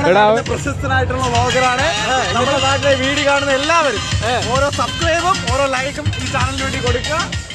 നമ്മുടെ നാട്ടിലെ പ്രശസ്തനായിട്ടുള്ള വ്ളോഗറാണ് നമ്മുടെ നാട്ടിലെ വീഡിയോ കാണുന്ന എല്ലാവരും ഓരോ സബ്സ്ക്രൈബും ഓരോ ലൈക്കും ഈ ചാനലിന് വേണ്ടി കൊടുക്കുക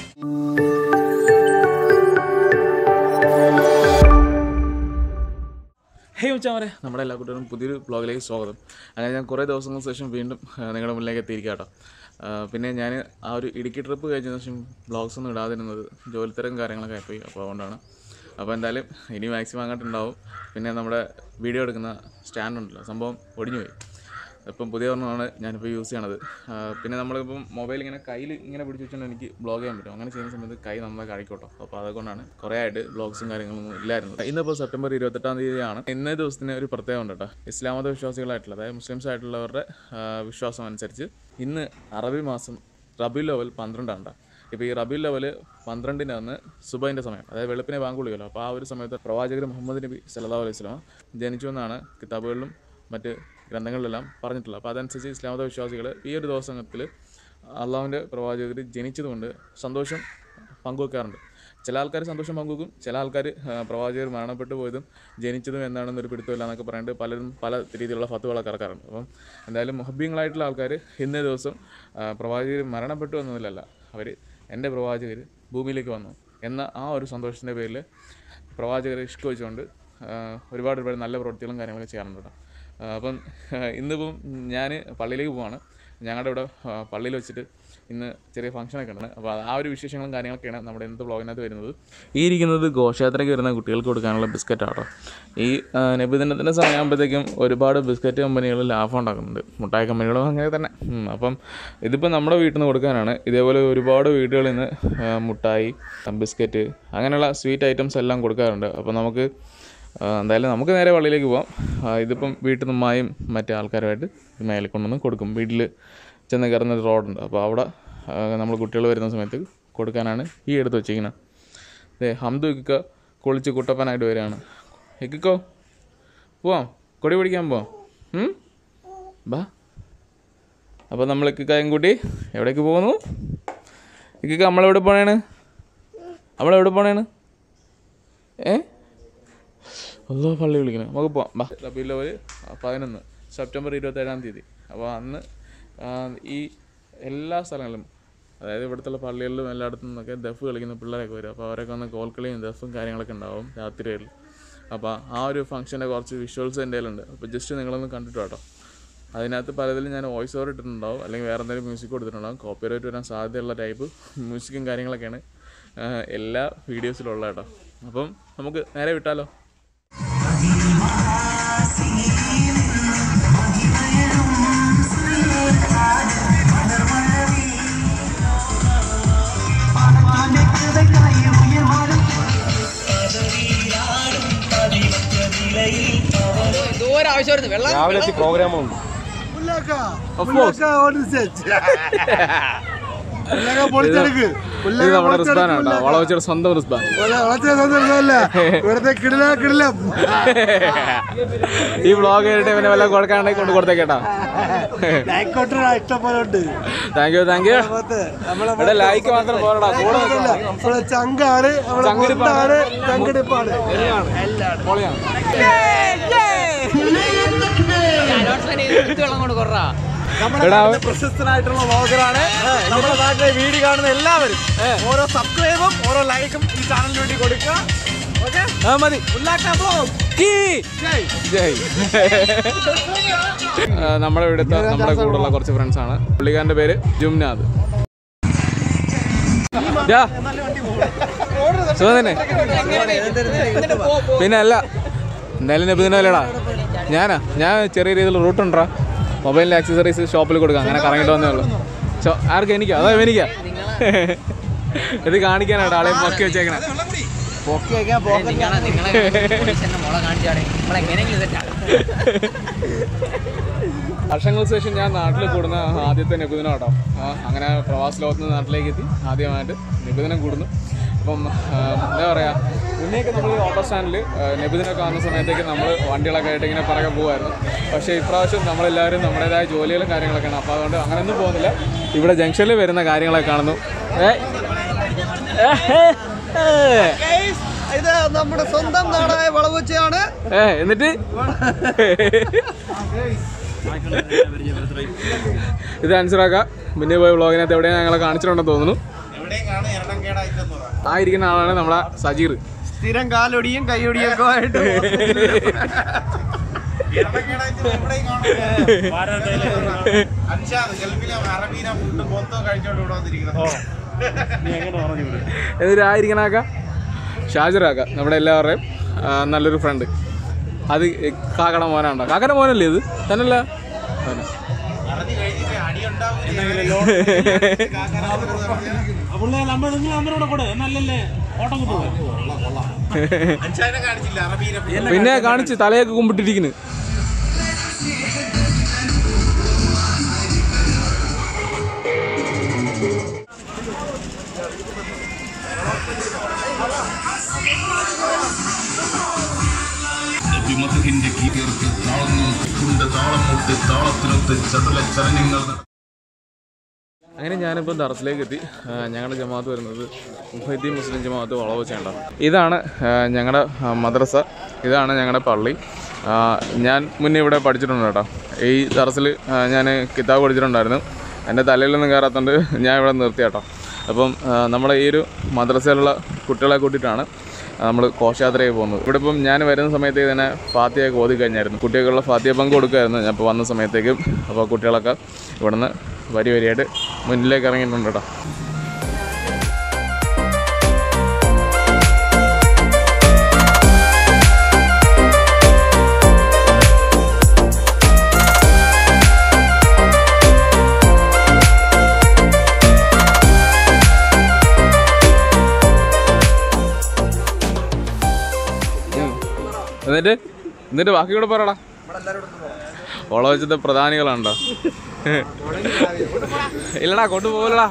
ഹേ ഉച്ചാമരെ നമ്മുടെ എല്ലാ കുട്ടികളും പുതിയൊരു ബ്ലോഗിലേക്ക് സ്വാഗതം അങ്ങനെ ഞാൻ കുറേ ദിവസങ്ങൾക്ക് ശേഷം വീണ്ടും ആ, നിങ്ങളുടെ മുന്നിലേക്ക് എത്തിയിരിക്കാം കേട്ടോ ആ, പിന്നെ ഞാൻ ആ ഒരു ഇടുക്കി ട്രിപ്പ് കഴിഞ്ഞതിന് ശേഷം ബ്ലോഗ്സ് ഒന്നും ഇടാതിരുന്നത് ജോലിത്തരം കാര്യങ്ങളൊക്കെ ആയിപ്പോയി അപ്പോൾ അതുകൊണ്ടാണ് അപ്പോൾ എന്തായാലും ഇനി മാക്സിമം അങ്ങോട്ടുണ്ടാവും പിന്നെ നമ്മുടെ വീഡിയോ എടുക്കുന്ന സ്റ്റാൻഡ് ഉണ്ടല്ലോ സംഭവം ഒടിഞ്ഞു പോയി ഇപ്പം പുതിയ ഒരെണ്ണമാണ് ഞാനിപ്പോൾ യൂസ് ചെയ്യണത് ആ, പിന്നെ നമ്മളിപ്പം മൊബൈൽ ഇങ്ങനെ കയ്യിൽ ഇങ്ങനെ പിടിച്ച് വെച്ചുകൊണ്ട് എനിക്ക് ബ്ലോഗ് ചെയ്യാൻ പറ്റും അങ്ങനെ ചെയ്യുന്ന സമയത്ത് കൈ നന്നായി കഴിക്കോട്ടോ അപ്പോൾ അതുകൊണ്ടാണ് കുറേ ആയിട്ട് ബ്ലോഗ്സും കാര്യങ്ങളൊന്നും ഇല്ലായിരുന്നു ഇന്നിപ്പോൾ സെപ്റ്റംബർ ഇരുപത്തെട്ടാം തീയതിയാണ് ഇന്നേ ദിവസത്തിന് ഒരു പ്രത്യേകത ഉണ്ട് കേട്ടോ ഇസ്ലാം മത വിശ്വാസികളായിട്ടുള്ള അതായത് മുസ്ലിംസ് ആയിട്ടുള്ളവരുടെ ആ, വിശ്വാസം അനുസരിച്ച് ഇന്ന് അറബി മാസം റബി ലെവൽ പന്ത്രണ്ടാണ് ട്ടോ. ഇപ്പോൾ ഈ റബി ലെവൽ പന്ത്രണ്ടിനാണ് സുബൈൻ്റെ സമയം അതായത് വെളുപ്പിനെ ബാങ്ക് വിളിക്കുമല്ലോ അപ്പോൾ ആ ഒരു സമയത്ത് പ്രവാചകർ മുഹമ്മദ് നബി സല്ലല്ലാഹു അലൈഹി വസല്ലം ജനിച്ചു എന്നാണ് കിതാബുകളിലും മറ്റ് ഗ്രന്ഥങ്ങളിലെല്ലാം പറഞ്ഞിട്ടുള്ളത് അപ്പോൾ അതനുസരിച്ച് ഇസ്ലാമത വിശ്വാസികൾ ഈ ഒരു ദിവസത്തിൽ അള്ളാഹുവിൻ്റെ പ്രവാചകർ ജനിച്ചതുകൊണ്ട് സന്തോഷം പങ്കുവെക്കാറുണ്ട് ചില ആൾക്കാർ സന്തോഷം പങ്കുവെക്കും ചില ആൾക്കാർ പ്രവാചകർ മരണപ്പെട്ടു പോയതും ജനിച്ചതും എന്താണെന്ന് ഒരു പിടുത്തമില്ല എന്നൊക്കെ പറഞ്ഞിട്ട് പലരും പല രീതിയിലുള്ള ഫത്തുകളൊക്കെ ഇറക്കാറുണ്ട് അപ്പം എന്തായാലും മുഹബ്യങ്ങളായിട്ടുള്ള ആൾക്കാർ ഇന്നേ ദിവസം ആ, പ്രവാചകർ മരണപ്പെട്ടു എന്നതിലല്ല അവർ എൻ്റെ പ്രവാചകർ ഭൂമിയിലേക്ക് വന്നു എന്ന ആ ഒരു സന്തോഷത്തിൻ്റെ പേരിൽ പ്രവാചകരെ ഇഷ്ടം ഒരുപാട് ഒരുപാട് നല്ല പ്രവൃത്തികളും കാര്യങ്ങളൊക്കെ ചെയ്യാറുണ്ട് കേട്ടോ ആ, അപ്പം ഇന്നിപ്പം ഞാൻ പള്ളിയിലേക്ക് പോവാണ് ഞങ്ങളുടെ ഇവിടെ ആ, പള്ളിയിൽ വെച്ചിട്ട് ഇന്ന് ചെറിയ ഫംഗ്ഷനൊക്കെ ഉണ്ട് അപ്പോൾ ആ ഒരു വിശേഷങ്ങളും കാര്യങ്ങളൊക്കെയാണ് നമ്മുടെ ഇന്നത്തെ ബ്ലോഗിനകത്ത് വരുന്നത് ഈ ഇരിക്കുന്നത് ഘോഷയാത്രയ്ക്ക് വരുന്ന കുട്ടികൾക്ക് കൊടുക്കാനുള്ള ബിസ്ക്കറ്റ് ആട്ടോ ഈ ആ, നബിദിനത്തിൻ്റെ സമയമാകുമ്പോഴത്തേക്കും ഒരുപാട് ബിസ്ക്കറ്റ് കമ്പനികൾ ലാഭം ഉണ്ടാക്കുന്നുണ്ട് മുട്ടായി കമ്പനികളും അങ്ങനെ തന്നെ ഉം, അപ്പം ഇതിപ്പോൾ നമ്മുടെ വീട്ടിൽ നിന്ന് കൊടുക്കാനാണ് ഇതേപോലെ ഒരുപാട് വീടുകളിൽ നിന്ന് ആ, മുട്ടായി ബിസ്ക്കറ്റ് അങ്ങനെയുള്ള സ്വീറ്റ് ഐറ്റംസ് എല്ലാം കൊടുക്കാറുണ്ട് അപ്പോൾ നമുക്ക് ആ, എന്തായാലും നമുക്ക് നേരെ പള്ളിയിലേക്ക് പോവാം ആ, ഇതിപ്പം വീട്ടിൽ നിന്ന് മായും മറ്റേ ആൾക്കാരുമായിട്ട് മേലെ കൊണ്ടുവന്ന് കൊടുക്കും വീട്ടിൽ ചെന്ന് കയറുന്ന ഒരു റോഡുണ്ട് അപ്പോൾ അവിടെ നമ്മൾ കുട്ടികൾ വരുന്ന സമയത്ത് കൊടുക്കാനാണ് ഈ എടുത്ത് വെച്ചിരിക്കുന്നത് അതെ ഹംദു ഇക്ക കുളിച്ച് കുട്ടപ്പനായിട്ട് വരികയാണ് ഇക്കോ പോവാം കൊടി പിടിക്കാൻ പോവാം ഉം? ബാ അപ്പോൾ നമ്മൾ ഇക്കായും കൂട്ടി എവിടേക്ക് പോകുന്നു ഇക്ക നമ്മളെവിടെ പോണേണ് നമ്മളെവിടെ പോണേണ് ഏ അല്ലോ പള്ളി വിളിക്കണം നമുക്ക് പോവാം ബാ റബീൽ ലെവൽ പതിനൊന്ന് സെപ്റ്റംബർ ഇരുപത്തേഴാം തീയതി അപ്പോൾ അന്ന് ആ, ഈ എല്ലാ സ്ഥലങ്ങളിലും അതായത് ഇവിടുത്തെ പള്ളികളിലും എല്ലായിടത്തും നിന്നൊക്കെ ദഫ് കളിക്കുന്ന പിള്ളേരൊക്കെ വരും അപ്പോൾ അവരൊക്കെ വന്ന് കോൽക്കളിയും ദഫും കാര്യങ്ങളൊക്കെ ഉണ്ടാവും രാത്രികളിൽ അപ്പോൾ ആ ഒരു ഫംഗ്ഷൻ്റെ കുറച്ച് വിഷ്വൽസ് എൻ്റെ കയ്യിലുണ്ട് അപ്പോൾ ജസ്റ്റ് നിങ്ങളൊന്ന് കണ്ടിട്ട് കേട്ടോ അതിനകത്ത് പലതിലും ഞാൻ വോയിസ് ഓവർ ഇട്ടിട്ടുണ്ടാവും അല്ലെങ്കിൽ വേറെ എന്തെങ്കിലും മ്യൂസിക് കൊടുത്തിട്ടുണ്ടാവും കോപ്പി റൈറ്റ് വരാൻ സാധ്യതയുള്ള ടൈപ്പ് മ്യൂസിക്കും കാര്യങ്ങളൊക്കെയാണ് ആ, എല്ലാ വീഡിയോസിലും ഉള്ളത് കേട്ടോ അപ്പം നമുക്ക് നേരെ വിട്ടാലോ ദൂരം ആവശ്യമായിരുന്നു വെള്ളം രാവിലെ പ്രോഗ്രാമുണ്ട് പൊളിച്ചെടുക്ക് ഇത് നമ്മുടെ റിസ്ബാനാണ് കേട്ടോ വളവച്ചയുടെ സ്വന്തം റിസ്ബാൻ ഇവിടുത്തെ കിടില കിടിലം ഈ വ്ളോഗ് കഴിഞ്ഞിട്ട് പിന്നെ വല്ല കൊടുക്കാണ്ടെങ്കിൽ കൊണ്ട് കൊടുത്തേക്കേട്ടാ ലൈക്കോട്ടർ ഇഷ്ടം പോലെ ഉണ്ട് താങ്ക് യു താങ്ക് യു നമ്മളെ ഇവിടെ ലൈക്ക് മാത്രം പോരടാ കൂടെ നിൽക്കണം. നമ്മളെ ചങ്കാണ് നമ്മളെ ചങ്കിടിപ്പാണ്. പൊട്ടാണ് ചങ്കിടിപ്പാണ് പൊളിയാണ് വെള്ളം കൊണ്ട് കൊറ നമ്മുടെ എടാ, നാട്ടിലെ പ്രശസ്തനായിട്ടുള്ള വ്ളോഗറാണ് നമ്മുടെ നാട്ടിലെ വീഡിയോ കാണുന്ന എല്ലാവരും ഓരോ സബ്സ്ക്രൈബും ഓരോ ലൈക്കും ഈ ചാനലിന് വേണ്ടി കൊടുക്കുക ഓക്കെ ആ മതി കീ. ജയ് ആ, നമ്മുടെ ഇവിടുത്തെ നമ്മുടെ കൂടെയുള്ള കുറച്ച് ഫ്രണ്ട്സ് ആണ് പുള്ളിക്കാരന്റെ പേര് ജുംനാഥ് യാ. സുഖം തന്നെ പിന്നെ അല്ല എന്തായാലും നബിദിനല്ലേടാ ഞാനാ ഞാൻ ചെറിയ രീതിയിൽ റൂട്ട് ഉണ്ടാ മൊബൈലിൻ്റെ ആക്സസറീസ് ഷോപ്പിൽ കൊടുക്കാം അങ്ങനെ കറങ്ങിട്ട് വന്നേ ഉള്ളൂ ചോ ആർക്കും എനിക്കാ അതാ എനിക്കാ ഇത് കാണിക്കാനാട്ടോ ആളെ പൊക്കി വെച്ചേക്കണേ നിങ്ങളെ നിങ്ങളെ പോലീസിന്റെ മുള കാണിച്ചാടെ നമ്മളെങ്ങനെയെങ്കിലും തെറ്റാണ് വർഷങ്ങൾക്ക് ശേഷം ഞാൻ നാട്ടിൽ കൂടുന്ന ആദ്യത്തെ നിബുധനം കേട്ടോ ആ, അങ്ങനെ പ്രവാസ ലോകത്ത് നിന്ന് നാട്ടിലേക്ക് എത്തി ആദ്യമായിട്ട് നിബുധനം കൂടുന്നു അപ്പം ആ, എന്താ പറയുക മുന്നേക്ക് നമ്മൾ ഓട്ടോ സ്റ്റാൻഡിൽ നിബുധനമൊക്കെ വന്ന സമയത്തേക്ക് നമ്മൾ വണ്ടികളൊക്കെ ആയിട്ട് ഇങ്ങനെ പുറകെ പോകുമായിരുന്നു പക്ഷേ ഇപ്രാവശ്യം നമ്മളെല്ലാവരും നമ്മുടേതായ ജോലികളും കാര്യങ്ങളൊക്കെയാണ് അപ്പോൾ അതുകൊണ്ട് അങ്ങനെയൊന്നും പോകുന്നില്ല ഇവിടെ ജംഗ്ഷനിൽ വരുന്ന കാര്യങ്ങളൊക്കെ കാണുന്നു ഏ ഏ, ഏ, ഏ. ഇത് നമ്മുടെ സ്വന്തം നാടായ വളവച്ചയാണ് ഏ എന്നിട്ട് ഇത് ആൻസറാക്കാം പിന്നെ പോയ വ്ളോഗിനകത്ത് എവിടെയാണ് ഞങ്ങളെ കാണിച്ചിട്ടുണ്ടെന്ന് തോന്നുന്നു ആ ഇരിക്കുന്ന ആളാണ് നമ്മളെ സജീർ സ്ഥിരം കാലൊടിയും കൈയൊടിയും ഒക്കെ ആയിട്ട് എന്നിട്ട് ആ ഇരിക്കണാക്ക ഷാജറാക്ക നമ്മുടെ എല്ലാവരുടെയും ആ, നല്ലൊരു ഫ്രണ്ട് അത് കാക്കട മോനാണ്ടോ കാക്കട മോനല്ലേ ഇത് തന്നല്ല അവനാ. പിന്നെ കാണിച്ച് തലയൊക്കെ കുമ്പിട്ടിരിക്കുന്നു വിമതഹിന്റെ കീർത്തി താളങ്ങൾ കൊണ്ട് താളം മുട്ടി താളത്തിനൊത്ത് ചതല ചലനങ്ങൾ അങ്ങനെ ഞാനിപ്പോൾ ദർസിലേക്ക് എത്തി ആ, ഞങ്ങളുടെ ജമാഅത്ത് വരുന്നത് മുഹദ്ദീൻ മുസ്ലിം ജമാഅത്ത് വളവച്ചേണ്ട ഇതാണ് ആ, ഞങ്ങളുടെ ആ, മദ്രസ ഇതാണ് ഞങ്ങളുടെ പള്ളി ആ, ഞാൻ മുന്നേ ഇവിടെ പഠിച്ചിട്ടുണ്ട് കേട്ടോ ഈ ദർസിൽ ഞാൻ കിതാബ് പഠിച്ചിട്ടുണ്ടായിരുന്നു എൻ്റെ തലയിലൊന്നും കയറാത്തതുകൊണ്ട് ഞാൻ ഇവിടെ നിർത്തി കേട്ടോ അപ്പം ആ, നമ്മുടെ ഈ ഒരു മദ്രസയിലുള്ള കുട്ടികളെ കൂട്ടിയിട്ടാണ് നമ്മൾ ഘോഷയാത്രയ്ക്ക് പോകുന്നത് ഇവിടെ ഇപ്പം ഞാൻ വരുന്ന സമയത്തേക്ക് തന്നെ ഫാത്തിയൊക്കെ ഓതി കഴിഞ്ഞായിരുന്നു കുട്ടികൾക്കുള്ള ഫാത്തിയ പങ്ക് കൊടുക്കുമായിരുന്നു ഞാൻ ഇപ്പോൾ വന്ന സമയത്തേക്കും അപ്പോൾ കുട്ടികളൊക്കെ ഇവിടുന്ന് വരി വരിയായിട്ട് മുന്നിലേക്ക് ഇറങ്ങിയിട്ടുണ്ട് കേട്ടോ എന്നിട്ട് എന്നിട്ട് ബാക്കി കൂടെ പറയടാ ഓളവച്ചത്തെ പ്രധാനികളാണ്ടോ ഇല്ലടാ കൊണ്ടുപോകലടാ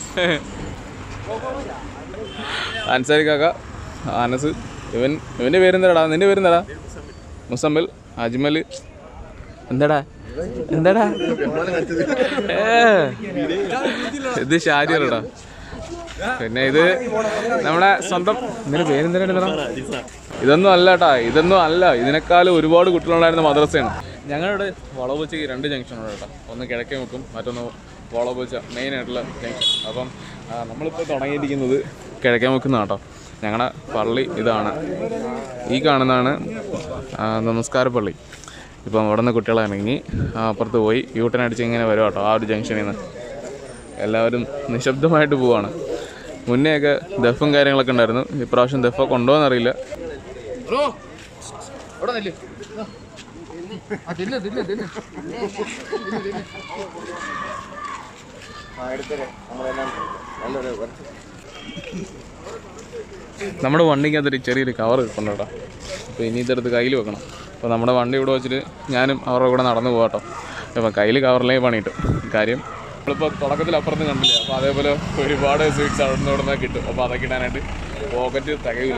അൻസാരി കാക്ക അനസ് ഇവൻ ഇവന്റെ പേരെന്താടാ നിന്റെ പേരെന്താടാ മുസമ്മിൽ അജ്മൽ എന്താടാ എന്താടാ ഏ, ഇത് ഷാരിയല്ലടാ പിന്നെ ഇത് നമ്മുടെ സ്വന്തം നിന്റെ പേരെന്താ ഇതൊന്നും അല്ല കേട്ടാ ഇതൊന്നും അല്ല ഇതിനേക്കാളും ഒരുപാട് കുട്ടികളുണ്ടായിരുന്ന മദ്രസയാണ് ഞങ്ങളുടെ വളവുവച്ചയ്ക്ക് രണ്ട് ജംഗ്ഷനുണ്ട് കേട്ടോ ഒന്ന് കിഴക്കേ മുക്കും മറ്റൊന്ന് വളവുവച്ച മെയിൻ ആയിട്ടുള്ള ജംഗ്ഷൻ അപ്പം ആ, നമ്മളിപ്പോൾ തുടങ്ങിയിരിക്കുന്നത് കിഴക്കേ മുക്കുന്ന കേട്ടോ ഞങ്ങളുടെ പള്ളി ഇതാണ് ഈ കാണുന്നതാണ് ആ, നമസ്കാര പള്ളി ഇപ്പം അവിടെ നിന്ന് കുട്ടികളെ ഇറങ്ങി ആ, അപ്പുറത്ത് പോയി യൂട്ടൺ അടിച്ച് ഇങ്ങനെ വരും കേട്ടോ ആ ഒരു ജംഗ്ഷനിൽ നിന്ന് എല്ലാവരും നിശബ്ദമായിട്ട് പോവാണ് മുന്നെയൊക്കെ ദഫും കാര്യങ്ങളൊക്കെ ഉണ്ടായിരുന്നു ഇപ്രാവശ്യം ദഫൊക്കെ ഉണ്ടോ എന്നറിയില്ല നമ്മുടെ വണ്ടിക്കകത്തൊരു ചെറിയൊരു കവർ കിട്ടുന്നുണ്ട് കേട്ടോ അപ്പോൾ ഇനി ഇതെടുത്ത് കയ്യിൽ വെക്കണം അപ്പോൾ നമ്മുടെ വണ്ടി ഇവിടെ വെച്ചിട്ട് ഞാനും അവരുടെ കൂടെ നടന്നു പോകാട്ടോ അപ്പോൾ കയ്യിൽ കവറിലേക്ക് പണിയിട്ടു കാര്യം നമ്മളിപ്പോൾ തുടക്കത്തിൽ അപ്പുറത്ത് കണ്ടില്ല അപ്പോൾ അതേപോലെ ഒരുപാട് സ്വീറ്റ്സ് അവിടെ നിന്ന് ഇവിടെ നിന്ന് കിട്ടും അപ്പോൾ അതൊക്കെ ഇടാനായിട്ട് പോക്കറ്റ് തികയില്ല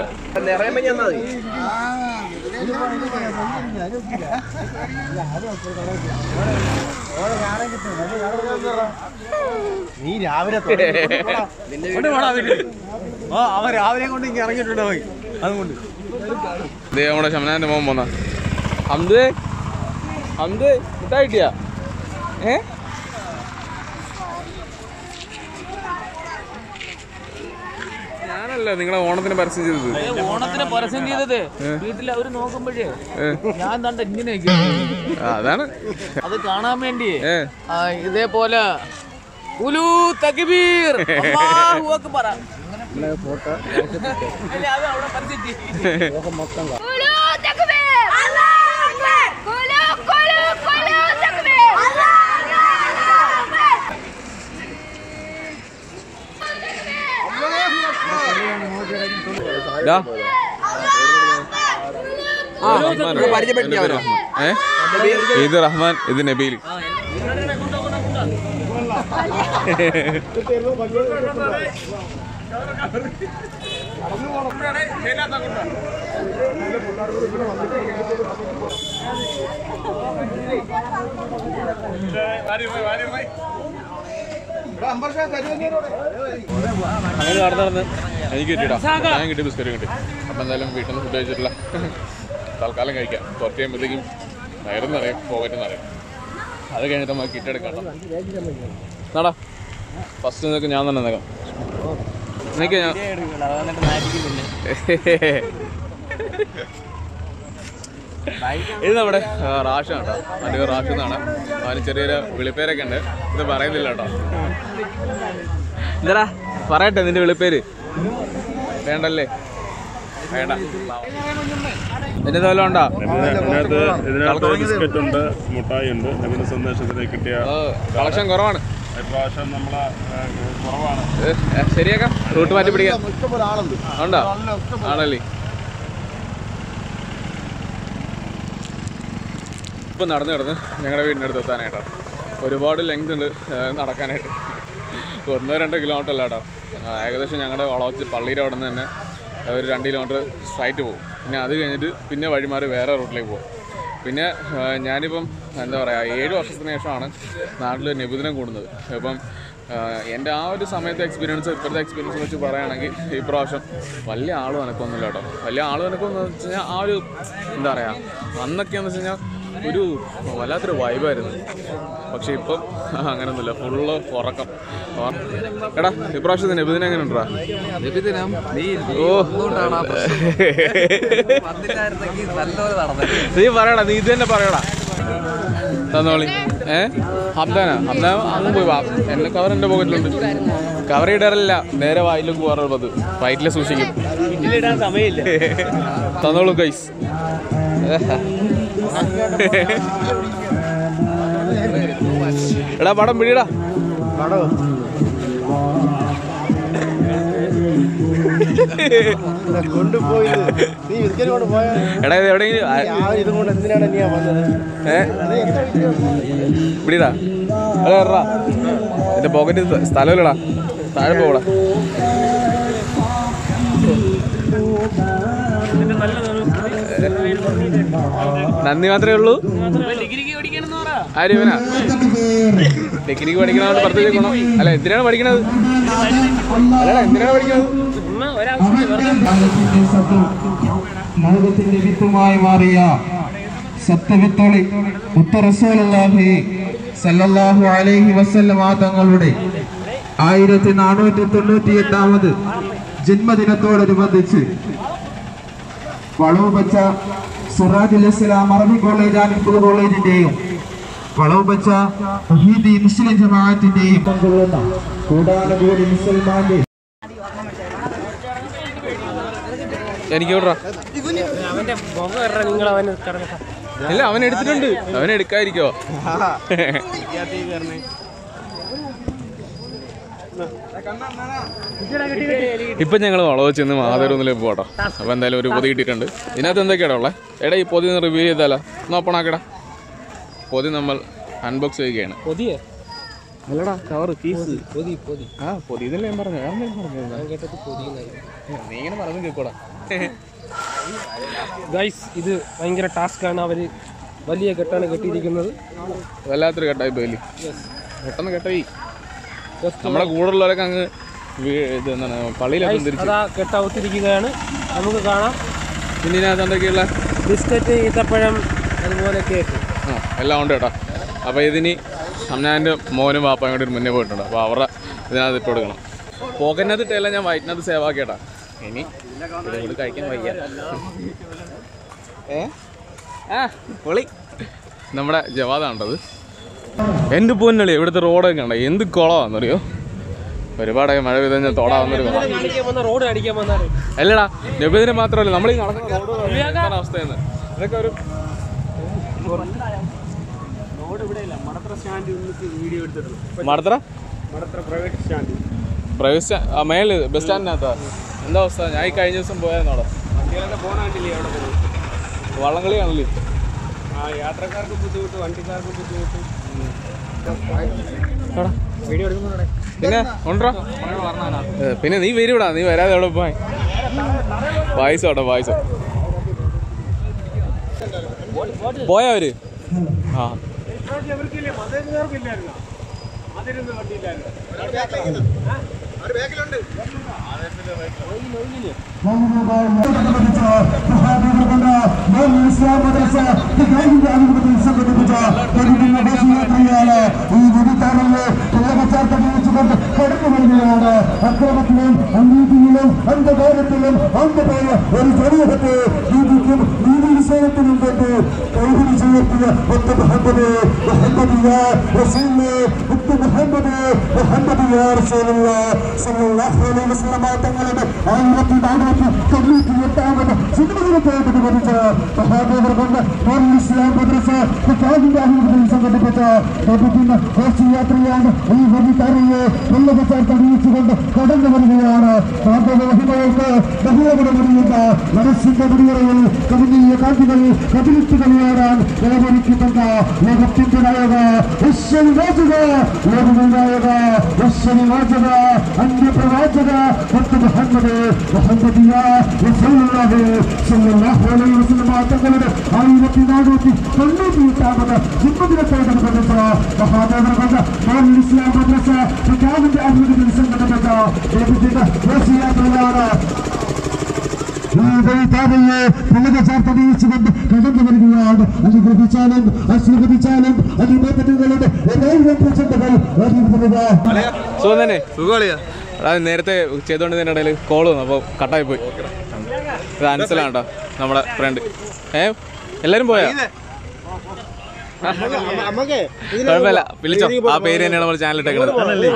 നീ രാവിലെ ആ അവൻ രാവിലെ കൊണ്ട് ഇങ്ങനെ ഇറങ്ങിയിട്ടുണ്ട് പോയി അതുകൊണ്ട് ദേ നമ്മുടെ ശമനാന്റെ മോൻ പോന്ന ഹംദ് ഹംദ് കിട്ടാ കിട്ടിയാ ഏ ഞാനല്ല നിങ്ങളെ ഓണത്തിന് പരസ്യം ചെയ്തത് ഓണത്തിന് പരസ്യം ചെയ്തത് വീട്ടിൽ അവര് നോക്കുമ്പോഴേ ഞാൻ തണ്ട ഇങ്ങനെ ആ, അതാണ് അത് കാണാൻ വേണ്ടി ഏ ആ, ഇതേപോലെ ഉലു തക്ബീർ അല്ലാഹു അക്ബർ അങ്ങനെ അല്ല, അത് അവിടെ പരസ്യം ചെയ്തു. കുലു തക്ബീർ അല്ലാഹു അക്ബർ കുലു കുലു കുലു തക്ബീർ അല്ലാഹു അക്ബർ ഡാ. ആ, റഹ്മാൻ. എൻ്റെ പേര് റഹ്മാൻ. ഏ? ഇത് റഹ്മാൻ ഇത് നബീൽ അങ്ങനെ നടന്ന് നടന്ന് എനിക്ക് കിട്ടിയിടാം ഞാൻ കിട്ടി ബിസ്ക്കറ്റ് കിട്ടി അപ്പം എന്തായാലും വീട്ടിൽ നിന്ന് ഫുഡ് കഴിച്ചിട്ടില്ല തൽക്കാലം കഴിക്കാം കുറച്ച് കഴിയുമ്പോഴത്തേക്കും വയറെന്നറിയാം പോകറ്റെന്നറിയാം അത് കഴിഞ്ഞിട്ട് നമുക്ക് കിറ്റ് എടുക്കാം നടാ ഫസ്റ്റ് നിനക്ക് ഞാൻ തന്നെ നിൽക്കാം നിനക്ക് ഞാൻ ഇത് നമ്മുടെ ആ, റാഷ് കേട്ടോ അതിൻ്റെ റാഷ് എന്നാണ് അവന് ചെറിയൊരു വിളിപ്പേരൊക്കെ ഉണ്ട് ഇത് പറയുന്നില്ല കേട്ടോ എന്താടാ പറയട്ടെ നിന്റെ വിളിപ്പേര് വേണ്ടല്ലേ വേണ്ട എന്റെ തോലം ഉണ്ടോ ഇതിനകത്ത് ഇതിനകത്ത് ബിസ്ക്കറ്റ് ഉണ്ട് മുട്ടായി ഉണ്ട് നവീന സന്ദേശത്തിന് കിട്ടിയ കളക്ഷൻ കുറവാണ് ഇപ്രാവശ്യം നമ്മളെ ഏ, കുറവാണ് ഏ, ഏ, ശരിയാക്കാം റൂട്ട് മാറ്റി പിടിക്കാം ഉണ്ടോ ആണല്ലേ ഇപ്പം നടന്ന് നടന്ന് ഞങ്ങളുടെ വീടിൻ്റെ അടുത്ത് എത്താനായിട്ടോ ഒരുപാട് ലെങ്ത് ഉണ്ട് ഏ, നടക്കാനായിട്ട് ഒന്നോ രണ്ടോ കിലോമീറ്റർ അല്ല കേട്ടോ ആ, ഏകദേശം ഞങ്ങളുടെ വളവച്ച് പള്ളിയുടെ അവിടെ നിന്ന് തന്നെ ഒരു രണ്ട് കിലോമീറ്റർ സ്ട്രൈറ്റ് പോകും പിന്നെ അത് കഴിഞ്ഞിട്ട് പിന്നെ വഴിമാറി വേറെ റൂട്ടിലേക്ക് പോകും പിന്നെ ആ, ഞാനിപ്പം എന്താ പറയുക ഏഴ് വർഷത്തിന് ശേഷമാണ് നാട്ടിൽ നിബുധനം കൂടുന്നത് അപ്പം ആ, എൻ്റെ ആ ഒരു സമയത്തെ എക്സ്പീരിയൻസ് ഇപ്പോഴത്തെ എക്സ്പീരിയൻസ് വെച്ച് പറയുകയാണെങ്കിൽ ഈ പ്രാവശ്യം വലിയ ആളും അനക്കൊന്നുമില്ല കേട്ടോ വലിയ ആളും അനക്കൊന്നും വെച്ച് കഴിഞ്ഞാൽ ആ ഒരു എന്താ പറയുക അന്നൊക്കെയെന്ന് വെച്ച് കഴിഞ്ഞാൽ ഒരു വല്ലാത്തൊരു വൈബായിരുന്നു പക്ഷെ ഇപ്പം അങ്ങനെയൊന്നുമില്ല ഫുള്ള് ഉറക്കം ഉറ- എടാ ഇപ്രാവശ്യത്തെ നിബിധന എങ്ങനെ ഉണ്ടാ ഓ നീ പറയടാ നീ ഇത് തന്നെ പറയടാ തന്നോളി ഏ ഹംദാന ഹംദാന അങ്ങ് പോയി വാ എന്നെ കവർ എൻ്റെ പോക്കറ്റിലുണ്ട് കവർ ഇടാറില്ല നേരെ വായിലേക്ക് പോകാറുള്ളത് വയറ്റിലെ സൂക്ഷിക്കും വീട്ടിലിടാൻ സമയമില്ല തന്നോളൂ ഗൈസ് എടാ പടം പിടിയടാ കൊണ്ടുപോയത് നീ ബിസ്ക്കറ്റ് കൊണ്ട് പോയാ എടാ ഇത് എവിടെയെങ്കിലും ആ- ആ ഇതും കൊണ്ട് എന്തിനാണ് നീ വന്നത് ഏ പിടിയടാ എടാ എറാ എന്റെ പോക്കറ്റ് സ്ഥലമില്ലടാ താഴെ പോകടാ നന്ദി മാത്രമേ ഉള്ളൂ ഡിഗ്രിക്ക് പഠിക്കണമെന്ന് പറ ആര് ഇവനാ ഡിഗ്രിക്ക് പഠിക്കണോണ്ട് പ്രത്യേകിച്ച് ഗുണം അല്ല എന്തിനാണ് പഠിക്കണത് അല്ലടാ എന്തിനാണ് പഠിക്കണത് ചുമ്മാ ഒരാവശ്യം വെറുതെ ലോകത്തിന്റെ വിത്തുമായി മാറിയ സത്യവിത്തോളി ഉത്തറസോലല്ലാഹി സല്ലല്ലാഹു അലൈഹി വസല്ലം തങ്ങളുടെ ആയിരത്തി നാനൂറ്റി തൊണ്ണൂറ്റി എട്ടാമത് ജന്മദിനത്തോടനുബന്ധിച്ച് വളവുപച്ച സുറാജുൽ ഇസ്ലാം അറബി കോളേജ് ആൻഡ് ഹിഫ്ദ് കോളേജിന്റെയും വളവുപച്ച മുഹീദി മുസ്ലിം ജമാഅത്തിന്റെയും പങ്കുകൊള്ളുന്ന കൂടാനുകൂടി മുസൽമാന്റെ എനിക്ക് വിടറാ അവന്റെ മുഖം ഇറ നിങ്ങൾ അവന് കിടന്നിട്ട് ഇല്ല അവൻ എടുത്തിട്ടുണ്ട് അവൻ എടുക്കാതിരിക്കോ ഇപ്പൊ ഞങ്ങൾ വളവ് ചെന്ന് മാതരൊന്നിലേക്ക് പോട്ടോ അപ്പൊ എന്തായാലും ഒരു പൊതി കിട്ടിയിട്ടുണ്ട് ഇതിനകത്ത് എന്തൊക്കെയാടാ ഉള്ളത് എടാ ഈ പൊതി ഒന്ന് റിവ്യൂ ചെയ്താലോ ഒന്ന് ഓപ്പൺ ആക്കടാ പൊതി നമ്മൾ അൺബോക്സ് ചെയ്യുകയാണ് കൊതിയേ അല്ലടാ കവർ ഫീസ് പൊതി പൊതി ആ പൊതി ഇതല്ലേ ഞാൻ പറഞ്ഞു ഞാൻ പറഞ്ഞു നീ ഇങ്ങനെ പറഞ്ഞു കേൾക്കോടാ ഗൈസ് ഇത് ഭയങ്കര ടാസ്ക്കാണ് അവര് വലിയ കെട്ടാണ് കെട്ടിയിരിക്കുന്നത് വല്ലാത്തൊരു കെട്ടായി പോയില്ലേ പെട്ടെന്ന് കെട്ടായി നമ്മളെ കൂടുതലുള്ളവരൊക്കെ അങ്ങ് വീ- ഇത് എന്താണ് പള്ളിയിലൊക്കെ തിരിച്ചു അതാ കെട്ടൗത്തിരിക്കുകയാണ് നമുക്ക് കാണാം പിന്നെ ഇതിനകത്ത് എന്തൊക്കെയുള്ള ബിസ്ക്കറ്റ് ഈത്തപ്പഴം അതുപോലെ കേക്ക് ആ എല്ലാം ഉണ്ട് കേട്ടോ അപ്പോൾ ഇതിനി അമ്മാൻ്റെ മോനും പാപ്പയും കൂടി മുന്നേ പോയിട്ടുണ്ട് അപ്പോൾ അവരുടെ ഇതിനകത്ത് ഇട്ട് കൊടുക്കണം പോക്കറ്റിനകത്ത് ഇട്ടെല്ലാം ഞാൻ വയറ്റിനകത്ത് സേവ് ആക്കിയട്ടാ ഇനി ഇത് കൂടി കഴിക്കാൻ വയ്യ ഏ ആ പൊളി നമ്മുടെ ജവാദാണ്ടത് എൻ്റെ പൊന്നളി ഇവിടുത്തെ റോഡൊക്കെ കണ്ട എന്ത് കുളമാണെന്നറിയോ ഒരുപാടായി മഴ പെയ്ത് കഴിഞ്ഞാൽ തോടാവുന്നൊരു കുളം കാണിക്കാൻ വന്ന റോഡ് കാണിക്കാൻ വന്നാണ് അല്ലടാ നബിദിനെ മാത്രമല്ല നമ്മൾ ഈ നടക്കുന്ന റോഡ് അവസ്ഥയെന്ന് ഇതൊക്കെ ഒരു മടത്തറ പ്രൈവറ്റ് സ്റ്റാൻഡ് ആ മേളിൽ ബസ് സ്റ്റാൻഡിനകത്താ എന്താ അവസ്ഥ ഞാൻ ഈ കഴിഞ്ഞ ദിവസം പോയായിരുന്നു അവിടെ വള്ളംകളി ആണല്ലേ യാത്രക്കാർക്ക് ബുദ്ധിമുട്ട് വണ്ടിക്കാർക്ക് ബുദ്ധിമുട്ട് പിന്നെ ഉണ്ടോ ഏ, പിന്നെ നീ വരൂടാ നീ വരാതെ എവിടെ പോയി പായസം അവിടെ പായസം പോയാ അവര് ആ അക്രമത്തിലും അനീതിയിലും അന്ധകാരത്തിലും അന്ധമായ ഒരു സമൂഹത്തെ നീതിക്കും നീതി വിഷയത്തിലും കൊണ്ട് കൈപിടി ചേർത്തിയ ഒത്ത മുഹമ്മദ് മുഹമ്മദിയ റസൂല് ഒത്ത മുഹമ്മദ് മുഹമ്മദിയ റസൂലുള്ള സല്ലല്ലാഹു അലൈഹി വസല്ലമ തങ്ങളുടെ ആയിരത്തി നാനൂറ്റി തൊണ്ണൂറ്റി എട്ടാമത് സിനിമകളൊക്കെ പഠിച്ച മഹാദേവർ കൊണ്ട് മോൻ ഇസ്ലാം മദ്രസ കിതാബിന്റെ അഭിവൃദ്ധി സംഘടിപ്പിച്ച ലഭിക്കുന്ന ഘോഷയാത്രയാണ് ഈ വഴിത്തറിയെ വെള്ളവച്ചാൽ തടിയിച്ചുകൊണ്ട് കടന്നു വരികയാണ് മാധവ മഹിമകൾക്ക് ബഹുളപടമണിയുന്ന മനസ്സിന്റെ മുടിയറയിൽ കവിനീയ കാന്തികൾ കതിരിച്ചു കളിയാടാൻ നിലവൊരുക്കിക്കൊണ്ട ലോകത്തിന്റെ നായക വിശ്വനി വാചക ലോകങ്ങൾ നായക വിശ്വനി വാചക അന്യപ്രവാചക മുത്ത് മുഹമ്മദ് മുഹമ്മദിയ റസൂലുള്ളാഹി സ്വല്ലല്ലാഹു അലൈഹി വസല്ലം തങ്ങളുടെ ആയിരത്തി നാനൂറ്റി തൊണ്ണൂറ്റി എട്ടാമത് ജന്മദിനത്തോടനുബന്ധിച്ച മഹാദേവർ കൊണ്ട് മാൻ ഇസ്ലാം മദ്രസ പ്രഖ്യാപിന്റെ അഭിവൃദ്ധി സംഘടിപ്പിച്ച ലഭിക്കുന്ന ഘോഷയാത്രയാണ് ഈ വഴിത്താരയെ പുലക ചേർത്തണിയിച്ചുകൊണ്ട് കടന്നു വരികയാണ് അനുഗ്രഹിച്ചാലും അശ്രമിച്ചാലും അനുഭവങ്ങളുടെ ഏതായിരം പ്രചണ്ഡകൾ അറിയുന്നത് സുഖം തന്നെ അതായത് നേരത്തെ ചെയ്തുകൊണ്ടിരുന്ന ഇടയിൽ കോൾ വന്നു അപ്പോൾ കട്ടായി പോയി ഇത് അൻസലാണ് കേട്ടോ നമ്മുടെ ഫ്രണ്ട് ഏ എല്ലാരും പോയാ കുഴപ്പമില്ല വിളിച്ചോ ആ പേര് തന്നെയാണ് നമ്മൾ ചാനൽ ഇട്ടേക്കുന്നത്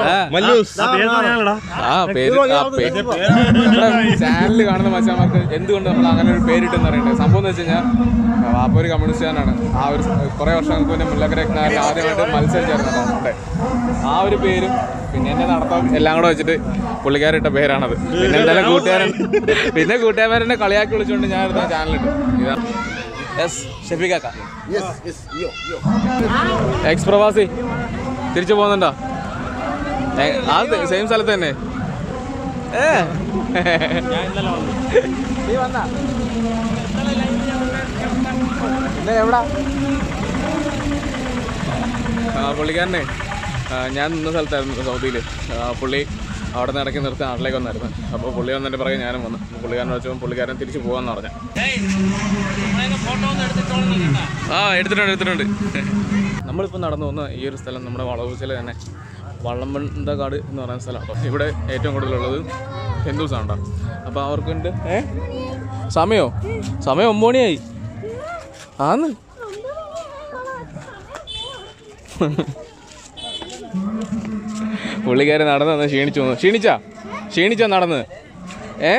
ആ പേര് ആ പേര് നമ്മുടെ ചാനൽ കാണുന്ന മനുഷ്യന്മാർക്ക് എന്തുകൊണ്ട് നമ്മൾ അങ്ങനെ ഒരു പേരിട്ടെന്ന് അറിയണ്ടേ സംഭവം എന്ന് വെച്ച് കഴിഞ്ഞാൽ വാപ്പ ഒരു കമ്മ്യൂണിസ്റ്റുകാരനാണ് ആ ഒരു കുറേ വർഷങ്ങൾക്ക് മുന്നേ മുല്ലക്കര നാട്ടിൽ ആദ്യമായിട്ട് മത്സരിച്ചായിരുന്നു അവിടെ ആ ഒരു പേരും പിന്നെ എന്നെ നടത്താൻ എല്ലാം കൂടെ വെച്ചിട്ട് പുള്ളിക്കാരിട്ട പേരാണത് പിന്നെ എന്തായാലും കൂട്ടുകാരൻ പിന്നെ കൂട്ടുകാരനെ കളിയാക്കി വിളിച്ചുകൊണ്ട് ഞാൻ എടുത്ത ചാനലിട്ട് ഇതാണ് യെസ് ഷെഫിക്കാക്ക എക്സ് പ്രവാസി തിരിച്ചു പോകുന്നുണ്ടോ ഏ, ആ സെയിം സ്ഥലത്ത് തന്നെ ഏ നീ വന്നാ ഇന്നലെ എവിടാ ആ പുള്ളിക്കാരനെ ആ, ഞാൻ നിന്ന സ്ഥലത്തായിരുന്നു സൗദിയിൽ പുള്ളി അവിടെ നിന്ന് ഇടയ്ക്ക് നിർത്തി നാട്ടിലേക്ക് വന്നായിരുന്നു അപ്പോൾ പുള്ളി വന്നതിൻ്റെ പുറകെ ഞാനും വന്നു പുള്ളിക്കാരനെ വെച്ചപ്പോൾ പുള്ളിക്കാരൻ തിരിച്ച് പോകാമെന്ന് പറഞ്ഞു ആ എടുത്തിട്ടുണ്ട് എടുത്തിട്ടുണ്ട് നമ്മളിപ്പോൾ നടന്നു വന്ന ഈ ഒരു സ്ഥലം നമ്മുടെ വളവുച്ചില തന്നെ വള്ളംബന്ധക്കാട് എന്ന് പറയുന്ന സ്ഥലമാണ് അപ്പോൾ ഇവിടെ ഏറ്റവും കൂടുതലുള്ളത് ഹിന്ദുസാണ് കേട്ടോ അപ്പോൾ അവർക്കുണ്ട് ഏ സമയോ സമയം ഒമ്പത് മണിയായി ആന്ന് പുള്ളിക്കാരൻ നടന്ന് വന്ന് ക്ഷീണിച്ചു വന്നു ക്ഷീണിച്ചാ ക്ഷീണിച്ചാ നടന്ന് ഏ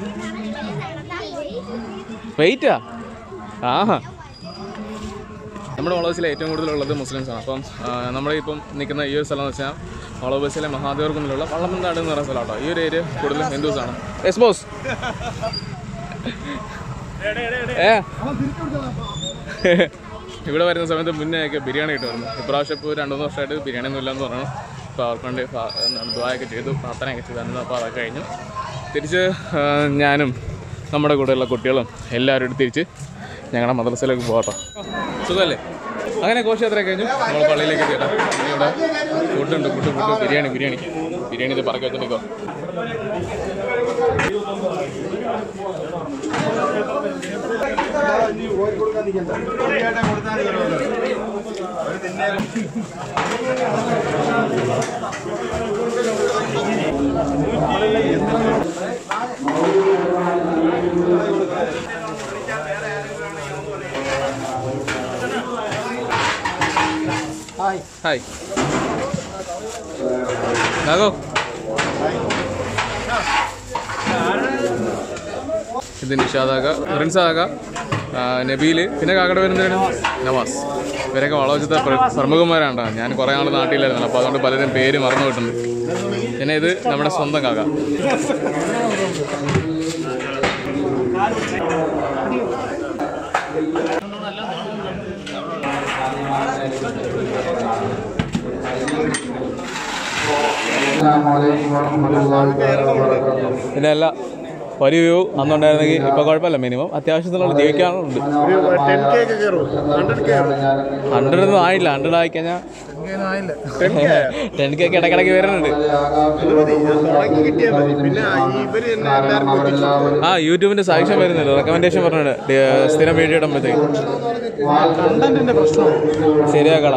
വെയിറ്റാ ആഹാ നമ്മുടെ വളവസിലെ ഏറ്റവും കൂടുതലുള്ളത് മുസ്ലിംസാണ് അപ്പം ആ, നമ്മുടെ ഇപ്പം നിൽക്കുന്ന ഈ ഒരു സ്ഥലം എന്ന് വെച്ചാൽ വളവസിലെ മഹാദേവർ കുന്നിലുള്ള വള്ളമന്താട് എന്ന് പറയുന്ന സ്ഥലം കേട്ടോ ഈ ഒരു ഏരിയ കൂടുതൽ ഹിന്ദുസാണ് എസ് ബോസ് ഏ ഇവിടെ വരുന്ന സമയത്ത് മുന്നേ ഒക്കെ ബിരിയാണി കിട്ടുമായിരുന്നു ഇപ്രാവശ്യം ഇപ്പോൾ രണ്ട് മൂന്ന് വർഷമായിട്ട് ബിരിയാണി ഒന്നും ഇല്ലെന്ന് പറഞ്ഞു അപ്പോൾ അവർക്ക് വേണ്ടി ഫാ- എന്താണ് ദ്വായൊക്കെ ചെയ്തു പ്രാർത്ഥനയൊക്കെ ചെയ്തായിരുന്നു അപ്പോൾ അതൊക്കെ കഴിഞ്ഞു തിരിച്ച് ആ, ഞാനും നമ്മുടെ കൂടെയുള്ള കുട്ടികളും എല്ലാവരും കൂടി തിരിച്ച് ഞങ്ങളുടെ മദ്രസയിലേക്ക് പോകട്ടോ സുഖമല്ലേ അങ്ങനെ ഘോഷയാത്ര കഴിഞ്ഞു നമ്മൾ പള്ളിയിലേക്ക് എത്തിയിട്ടോ ഇനി ഇവിടെ ഫുഡുണ്ട് ഫുഡ് ഫുഡ് ബിരിയാണി ബിരിയാണി ബിരിയാണി ഇത് പറക്കി വെച്ചിട്ടോ ഹായ് നാഗോ ഇത് നിഷാദാക റിൻസാക നബീല് പിന്നെ കാക്കയുടെ പേരെന്താണ് നവാസ് ഇവരൊക്കെ വളവച്ചത്തെ പ്രമുഖന്മാരാണ് ഞാൻ കുറേ നാൾ നാട്ടിലായിരുന്നല്ലോ അപ്പോൾ അതുകൊണ്ട് പലരും പേര് മറന്നു പോയിട്ടുണ്ട് പിന്നെ ഇത് നമ്മുടെ സ്വന്തം കാക്ക പിന്നെ അല്ല ഒരു വ്യൂ അന്നുണ്ടായിരുന്നെങ്കിൽ ഇപ്പൊ കുഴപ്പമില്ല മിനിമം അത്യാവശ്യത്തിനുള്ള ജീവിക്കാനുണ്ട് ഹൺഡ്രഡ് ഒന്നും ആയില്ല ഹൺഡ്രഡ് ആയി കഴിഞ്ഞാൽ ടെൻ കെ ഇടയ്ക്കിടയ്ക്ക് വരുന്നുണ്ട് ആ യൂട്യൂബിന്റെ സാക്ഷ്യം വരുന്നുണ്ട് റെക്കമെൻഡേഷൻ പറഞ്ഞിട്ടുണ്ട് ഡി- സ്ഥിരം വീഡിയോ ഇടുമ്പോഴത്തേക്ക് ശരിയാക്കടാ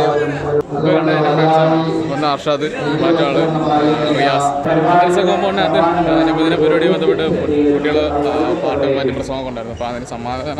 ഒന്ന് അർഷാദ് മറ്റാള് റിയാസ് മത്സര കോമ്പൗണ്ടിനകത്ത് നബിദിന പരിപാടി ബന്ധപ്പെട്ട് കുട്ടികൾ പാട്ടും മറ്റു പ്രസംഗമൊക്കെ ഉണ്ടായിരുന്നു അപ്പോൾ അതിന് സമ്മാനം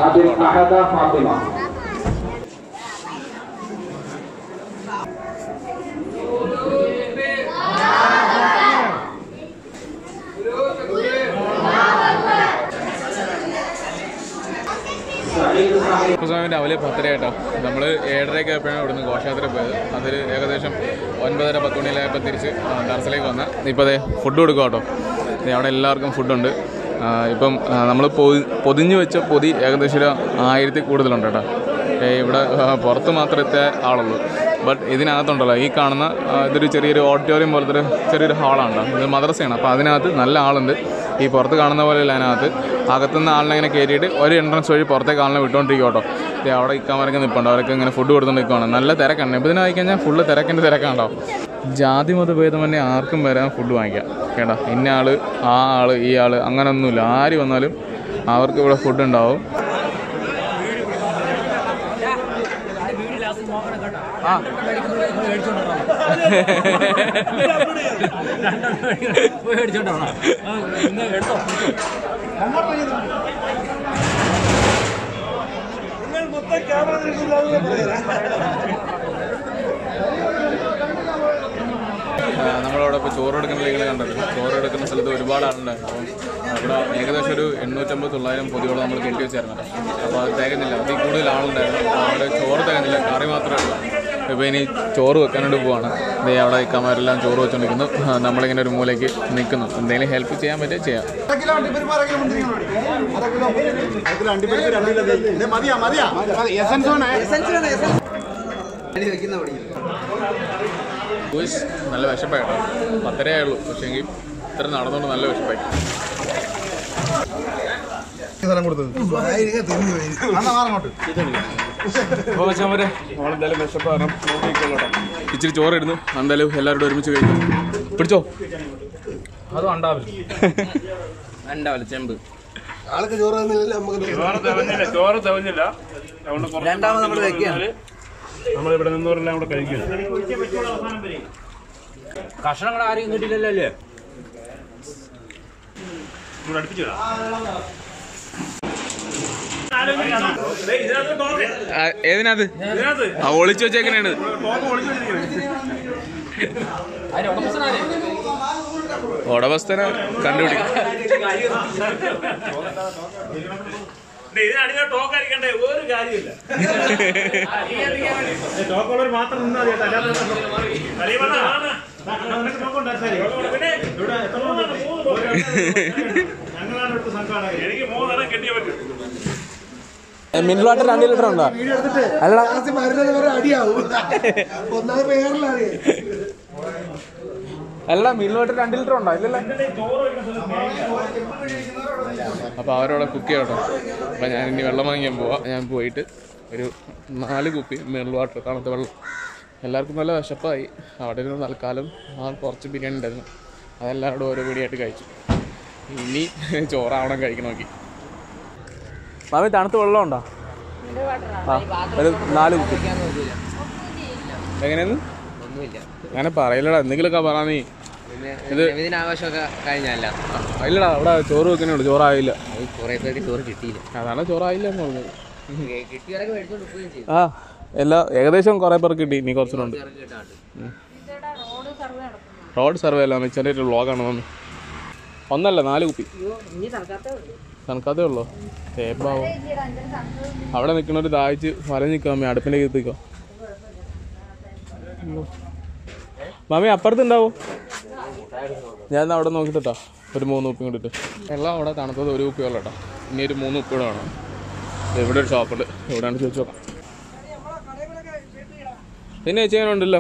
കുസാമിൻ്റെ രാവിലെ പത്തര കേട്ടോ നമ്മൾ ഏഴരയൊക്കെ ആയപ്പോഴാണ് ഇവിടുന്ന് ഘോഷയാത്ര പോയത് അതിൽ ഏകദേശം ഒൻപതര പത്ത് മണിയിലായപ്പോൾ തിരിച്ച് ദർസിലേക്ക് വന്ന് ഇപ്പോൾ അതെ ഫുഡ് കൊടുക്കുക കേട്ടോ ദേ അവിടെ എല്ലാവർക്കും ഫുഡുണ്ട് ആ, ഇപ്പം നമ്മൾ പൊതിഞ്ഞ് വെച്ച പൊതി ഏകദേശം ഒരു ആയിരത്തി കൂടുതലുണ്ട് കേട്ടോ ഏ, ഇവിടെ ആ, പുറത്ത് മാത്രമേ ആളുള്ളൂ ബട്ട് ഇതിനകത്തുണ്ടല്ലോ ഈ കാണുന്ന ആ, ഇതൊരു ചെറിയൊരു ഓഡിറ്റോറിയം പോലത്തെ ഒരു ചെറിയൊരു ഹാളാണ് ഇത് മദ്രസയാണ് അപ്പോൾ അതിനകത്ത് നല്ല ആളുണ്ട് ഈ പുറത്ത് കാണുന്ന പോലെയല്ല അതിനകത്ത് അകത്തുനിന്ന് ആളിനെ ഇങ്ങനെ കയറ്റിയിട്ട് ഒരു എൻട്രൻസ് വഴി പുറത്തേക്ക് ആളിനെ വിട്ടുകൊണ്ടിരിക്കും കേട്ടോ ദേ അവിടെ ഇക്കാമരൊക്കെ നിൽപ്പുണ്ട് അവരൊക്കെ ഇങ്ങനെ ഫുഡ് കൊടുത്തുകൊണ്ട് നിൽക്കുവാണ് നല്ല തിരക്കാണ് ഇപ്പോൾ ഇതിനായി കഴിഞ്ഞാൽ ഫുള്ള് തിരക്കിൻ്റെ തിരക്കാണ്ടോ ജാതി മതഭേദമന്യേ ആർക്കും വരാൻ ഫുഡ് വാങ്ങിക്കാം കേട്ടോ ഇന്ന ആള് ആ ആള് ഈ ആള് അങ്ങനെയൊന്നുമില്ല ആര് വന്നാലും അവർക്ക് ഇവിടെ ഫുഡ് ഉണ്ടാവും ആ, നമ്മളവിടെ ഇപ്പോൾ ചോറ് എടുക്കുന്ന നിങ്ങൾ കണ്ടത് ചോറ് എടുക്കുന്ന സ്ഥലത്ത് ഒരുപാട് ആളുണ്ടായിരുന്നു അപ്പം അവിടെ ഏകദേശം ഒരു എണ്ണൂറ്റമ്പത് തൊള്ളായിരം പൊതിയോളം നമ്മൾ കെട്ടി വെച്ചായിരുന്നു അപ്പോൾ അത് തികഞ്ഞില്ല അതിൽ കൂടുതൽ ആളുണ്ടായിരുന്നു അപ്പോൾ അവിടെ ചോറ് തികഞ്ഞില്ല കറി മാത്രമേ ഉള്ളൂ ഇപ്പോൾ ഇനി ചോറ് വെക്കാനായിട്ട് പോവാണ് ദേ അവിടെ ഇക്കമാരെല്ലാം ചോറ് വെച്ചുകൊണ്ടിരിക്കുന്നു ആ, നമ്മളിങ്ങനെ ഒരു മൂലയ്ക്ക് നിൽക്കുന്നു എന്തെങ്കിലും ഹെൽപ്പ് ചെയ്യാൻ പറ്റിയാൽ ചെയ്യാം ഉയ്സ്, നല്ല വിശപ്പായിട്ടോ പത്തരയേ ഉള്ളൂ പക്ഷേങ്കിൽ ഇത്ര നടന്നുകൊണ്ട് നല്ല വിശപ്പായി അപ്പോൾ വെച്ചാൽ മറ്റേ നമ്മളെന്തായാലും വിശപ്പ് കാരണം നോക്കിക്കോളട്ടെ ഇച്ചിരി ചോറിടുന്നു എന്തായാലും എല്ലാവരോടും ഒരുമിച്ച് കഴിക്കും പിടിച്ചോ അതും ഉണ്ടാവില്ല ഉണ്ടാവില്ല ചെമ്പ് ചോറ് തികഞ്ഞില്ല ചോറ് തികഞ്ഞില്ല അതുകൊണ്ട് കുറച്ച് രണ്ടാമത് നമ്മൾ വെക്കുകയാണ് നമ്മൾ ഇവിടെ നിന്നവരെല്ലാം കൂടെ കഴിക്കുന്നു കഷ്ണങ്ങൾ ആരെയും കിട്ടിയില്ലല്ലോ അല്ലേ ഇവിടെ അടുപ്പിച്ചു ആ, ഏതിനകത്ത് ആ ഒളിച്ചു വെച്ചേക്കണേണ് അതിന് ഉടമസ്ഥനാരെ ഉടമസ്ഥനെ കണ്ടുപിടിക്കും ഇതിനടിയിൽ ടോക്ക് അടിക്കണ്ടേ ഒരു കാര്യമില്ല ടോക്കുള്ളവർ മാത്രം നിന്നാൽ മതി കേട്ടോ. അല്ലാതെ കളിയമ്മ, ആ, നിനക്ക് ടോക്ക് ഉണ്ടായിരുന്നില്ലേ? പിന്നെ ഇവിടെ എത്ര മൂന്നെണ്ണം? മൂന്ന് ടോക്ക്. ഞങ്ങളാണ് ഇവിടുത്തെ സംഘാടകർ. എനിക്ക് മൂന്നെണ്ണം കെട്ടിയേ പറ്റൂ മിനറൽ വാട്ടർ രണ്ട് ലിറ്റർ ഉണ്ടോ അല്ലടാ അല്ല മിനറൽ വാട്ടർ രണ്ട് ലിറ്റർ ഉണ്ടോ ഇല്ലല്ലോ അപ്പോൾ അവരവിടെ കുക്ക് ചെയ്യട്ടോ അപ്പോൾ ഞാൻ ഇനി വെള്ളം വാങ്ങിക്കാൻ പോവാം ഞാൻ പോയിട്ട് ഒരു നാല് കുപ്പി മിനറൽ വാട്ടർ തണുത്ത വെള്ളം എല്ലാവർക്കും നല്ല വിശപ്പായി അവിടെ ഇരുന്ന് തൽക്കാലം ആ കുറച്ച് ബിരിയാണി ഉണ്ടായിരുന്നു അതെല്ലാവരോടും ഓരോ പിടിയായിട്ട് കഴിച്ചു ഇനി ചോറാവണം കഴിക്കണമെങ്കിൽ മാമി തണുത്ത വെള്ളം ഉണ്ടോ ആ ഒരു നാല് കുപ്പി എങ്ങനെയാന്ന് ഒന്നുമില്ല ഞാൻ പറയില്ലടാ എന്തെങ്കിലുമൊക്കെ പറ നീ ഇത് ഇതിനാവശ്യമൊക്കെ കഴിഞ്ഞല്ല ആ, ഇല്ലടാ അവിടെ ചോറ് വെക്കണേ ഉള്ളൂ ചോറായില്ല കുറെ പേർക്ക് ചോറ് കിട്ടിയില്ല അതാണ് ചോറായില്ല എന്ന് പറഞ്ഞത് കിട്ടിയവരൊക്കെ മേടിച്ചോണ്ട് പോവുകയും ചെയ്തു ആ എല്ലാ ഏകദേശം കുറേ പേർക്ക് കിട്ടി ഇനി കുറച്ചുണ്ട് റോഡ് സർവേ അല്ല മിച്ചൻ്റെ ഒരു വ്ളോഗാണ് മമ്മി ഒന്നല്ല നാല് കുപ്പി തണുക്കാത്തേ ഉള്ളോ തേപ്പാവോ അവിടെ നിൽക്കണൊരു ദാഹിച്ച് വലഞ്ഞ് നിൽക്കാം മമ്മി അടുപ്പിൻ്റെ കീർത്തിക്കോ മമ്മി അപ്പുറത്തുണ്ടാവോ ഞാൻ എന്നാ അവിടെ നോക്കിട്ടാ ഒരു മൂന്ന് കുപ്പി കൊണ്ടിട്ട് വെള്ളം അവിടെ തണുത്തത് ഒരു കുപ്പി വെള്ളം കേട്ടോ ഇനി ഒരു മൂന്ന് കുപ്പി കൂടെ വേണം ദേ ഇവിടെ ഒരു ഷോപ്പുണ്ട് ഇവിടെയാണ് ചോദിച്ചു നോക്കാം പിന്നെ ചേച്ചി അങ്ങനെ ഉണ്ടല്ലോ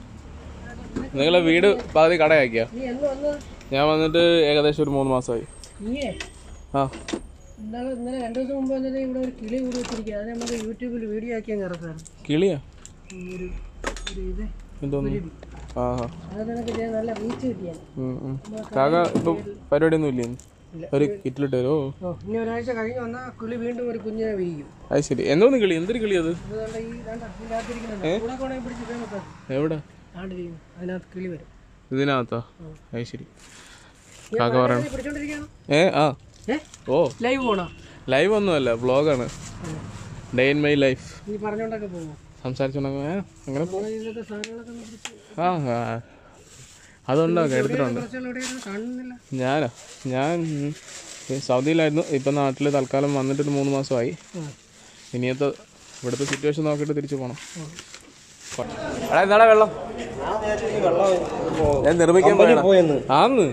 നിങ്ങളെ വീട് പകുതി കടയാക്കിയ ഞാൻ വന്നിട്ട് ഏകദേശം ഒരു മൂന്ന് മാസമായി നീയേ ആ ഇന്നലെ ഇന്നലെ രണ്ടു ദിവസം മുമ്പ് തന്നെ ഇവിടെ ഒരു കിളി കൂടി വെച്ചിരിക്കുക അത് നമുക്ക് യൂട്യൂബിൽ വീഡിയോ ആക്കി അങ്ങ് ഇറക്കാം കിളിയാ ഒരു ഒരു ഇത് എന്തോന്നു ആ ആ അത് നിനക്ക് ചെയ്യാൻ നല്ല റീച്ച് കിട്ടിയാണ് ഉം, ഉം. കാക്ക ഇപ്പം പരിപാടിയൊന്നും ഇല്ലേ ഒരു കിറ്റിലിട്ട് തരുമോ ഓ ഇനി ഒരാഴ്ച കഴിഞ്ഞ് വന്നാൽ കിളി വീണ്ടും ഒരു കുഞ്ഞിനെ വീഴും അത് ശരി എന്തോന്ന് കിളി എന്തൊരു കിളി അത് അതുകൊണ്ട് ഈ വേണ്ട ഇതിൻ്റെ അകത്തിരിക്കുന്നുണ്ട് കൂടെ കൂടെ പിടിച്ച് ഫേമസ് എവിടെ ആണ്ടിരിക്കുന്നു അതിനകത്ത് കിളി വരും ഇതിനകത്താ അത് ശരി കാക്ക പറയണം പിടിച്ചോണ്ടിരിക്കുകയാണ് ഏ ആ ഏ ഓ ലൈവ് പോണോ ലൈവ് ഒന്നുമല്ല വ്ളോഗാണ് ഡേ ഇൻ മൈ ലൈഫ് നീ പറഞ്ഞോണ്ടൊക്കെ പോകുമോ സംസാരിച്ചോണ്ടെങ്കിൽ ഏ അങ്ങനെ പോ ഇതിലത്തെ സാധനങ്ങളൊക്കെ ഒന്ന് പിടിച്ച് ആ ആ. അതുണ്ടോ എടുത്തിട്ടുണ്ട് കുറച്ചുകൾ എവിടെയാണ് കാണുന്നില്ല ഞാനോ ഞാൻ ഉം, ഈ സൗദിയിലായിരുന്നു ഇപ്പം നാട്ടിൽ തൽക്കാലം വന്നിട്ട് ഒരു മൂന്ന് മാസമായി ഇനിയത്തെ ഇവിടുത്തെ സിറ്റുവേഷൻ നോക്കിയിട്ട് തിരിച്ചു പോകണം എടാ എന്താടാ വെള്ളം ഞാൻ നിർമ്മിക്കാൻ പോയതാ. ആന്ന്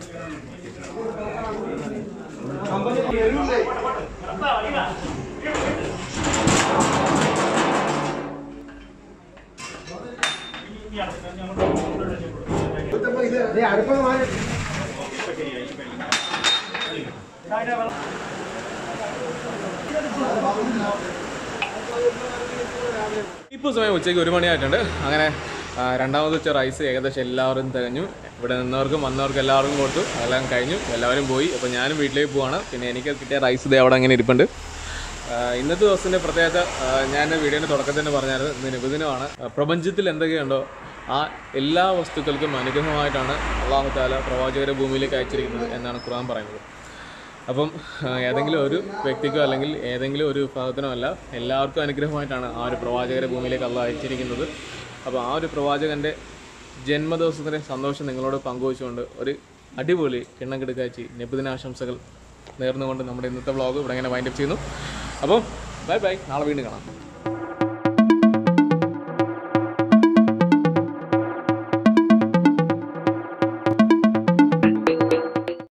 ഇപ്പോൾ സമയം ഉച്ചയ്ക്ക് ഒരു മണിയായിട്ടുണ്ട് അങ്ങനെ ആ, രണ്ടാമത് വെച്ച റൈസ് ഏകദേശം എല്ലാവരും തികഞ്ഞു ഇവിടെ നിന്നവർക്കും വന്നവർക്കും എല്ലാവർക്കും കൊടുത്തു അതെല്ലാം കഴിഞ്ഞു എല്ലാവരും പോയി അപ്പോൾ ഞാനും വീട്ടിലേക്ക് പോവാണ് പിന്നെ എനിക്ക് കിട്ടിയ റൈസ് ഇതേ അവിടെ അങ്ങനെ ഇരിപ്പുണ്ട് ആ, ഇന്നത്തെ ദിവസത്തിൻ്റെ പ്രത്യേകത ആ, ഞാൻ വീഡിയോൻ്റെ തുടക്കത്തിൽ തന്നെ പറഞ്ഞായിരുന്നു ഇന്ന് നിബുദിനമാണ് ആ, പ്രപഞ്ചത്തിൽ എന്തൊക്കെയുണ്ടോ ആ എല്ലാ വസ്തുക്കൾക്കും അനുഗ്രഹമായിട്ടാണ് അള്ളാഹു താല പ്രവാചകരെ ഭൂമിയിലേക്ക് അയച്ചിരിക്കുന്നത് എന്നാണ് ഖുർആൻ പറയുന്നത് അപ്പം ആ, ഏതെങ്കിലും ഒരു വ്യക്തിക്കോ അല്ലെങ്കിൽ ഏതെങ്കിലും ഒരു വിഭാഗത്തിനോ അല്ല എല്ലാവർക്കും അനുഗ്രഹമായിട്ടാണ് ആ ഒരു പ്രവാചകരെ ഭൂമിയിലേക്ക് അള്ള അയച്ചിരിക്കുന്നത് അപ്പോൾ ആ ഒരു പ്രവാചകൻ്റെ ജന്മദിവസത്തിൻ്റെ സന്തോഷം നിങ്ങളോട് പങ്കുവച്ചുകൊണ്ട് ഒരു അടിപൊളി കിണ്ണക്കെടുക്കാച്ചി നബുദിനാശംസകൾ നേർന്നുകൊണ്ട് നമ്മുടെ ഇന്നത്തെ വ്ളോഗ് ഇവിടെ ഇങ്ങനെ വൈൻഡപ്പ് ചെയ്യുന്നു അപ്പോൾ ബൈ ബൈ നാളെ വീണ്ടും കാണാം